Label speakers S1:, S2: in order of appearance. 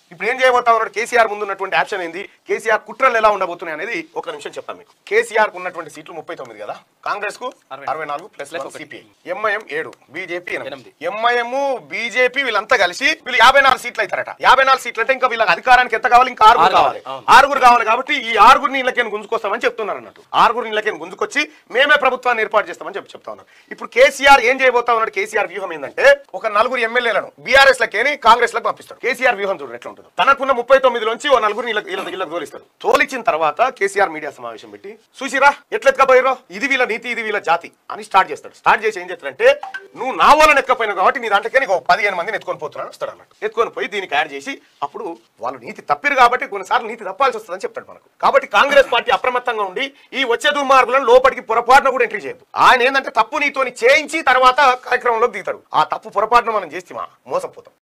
S1: ఇప్పుడు ఏం చేయబోతా ఉన్నాడు కేసీఆర్ ముందు ఉన్నటువంటి ఆప్షన్ ఏంది కేసీఆర్ కుట్రలు ఎలా ఉండబోతున్నాయి అనేది ఒక నిమిషం చెప్తాను మీకు కేసీఆర్ కు ఉన్నటువంటి సీట్లు ముప్పై తొమ్మిది కదా కాంగ్రెస్ కు అరవై నాలుగు ప్లస్ సిపిఐ ఎంఐఎం ఏడు బీజేపీ ఎనిమిది ఎంఐఎం బీజేపీ వీళ్ళంతా కలిసి వీళ్ళు యాభై నాలుగు సీట్లు అవుతారట యాభై నాలుగు సీట్లు అంటే ఇంకా వీళ్ళకి అధికారానికి ఎంత కావాలి ఇంకా ఆరుగురు కావాలి ఆరుగురు కావాలి కాబట్టి ఈ ఆరుగురిని ఇళ్ళకేను గుంజుకొస్తామని చెప్తున్నారు అన్నట్టు ఆరుగురిని ఇళ్ళకేను గుంజుకొచ్చి మేమే ప్రభుత్వాన్ని ఏర్పాటు చేస్తామని చెప్పి చెప్తా ఉన్నారు ఇప్పుడు కేసీఆర్ ఏం చేయబోతా ఉన్నాడు కేసీఆర్ వ్యూహం ఏంటంటే ఒక నలుగురు ఎమ్మెల్యేలను బీఆర్ఎస్ లకేని కాంగ్రెస్ లకు పంపిస్తాడు కేసీఆర్ వ్యూహం చూడండి ఎట్లా ఉంటుందో తనకున్న ముప్పై తొమ్మిది నుంచి ఓ నలుగురిని ఇళ్ళ ఇళ్ళ ఇళ్ళకి తోలిస్తాడు తోలిచ్చిన తర్వాత కేసీఆర్ మీడియా సమావేశం పెట్టి చూసిరా ఎట్లెత్తుకపోయారో ఇది వీళ్ళ నీతి ఇది వీళ్ళ జాతి అని స్టార్ట్ చేస్తాడు స్టార్ట్ చేసి ఏం చేస్తాడంటే నువ్వు నా వాళ్ళని ఎక్కపోయినావు కాబట్టి నీ దాంట్లోకి నీకు ఒక పదిహేను మందిని ఎత్తుకొని పోతున్నాను వస్తాడు అన్నట్టు ఎత్తుకొని పోయి దీనికి యాడ్ చేసి అప్పుడు వాళ్ళు నీతి తప్పిరు కాబట్టి కొన్నిసార్లు నీతి తప్పాల్సి వస్తుందని చెప్తాడు మనకు కాబట్టి కాంగ్రెస్ పార్టీ అప్రమత్తంగా ఉండి ఈ వచ్చే దుర్మార్గులను లోపలికి పొరపాటున కూడా ఎంట్రీ చేయదు ఆయన ఏంటంటే తప్పు నీతోని చేయించి తర్వాత కార్యక్రమంలోకి దిగుతాడు ఆ తప్పు పొరపాటున మనం చేస్తే మోసపోతాం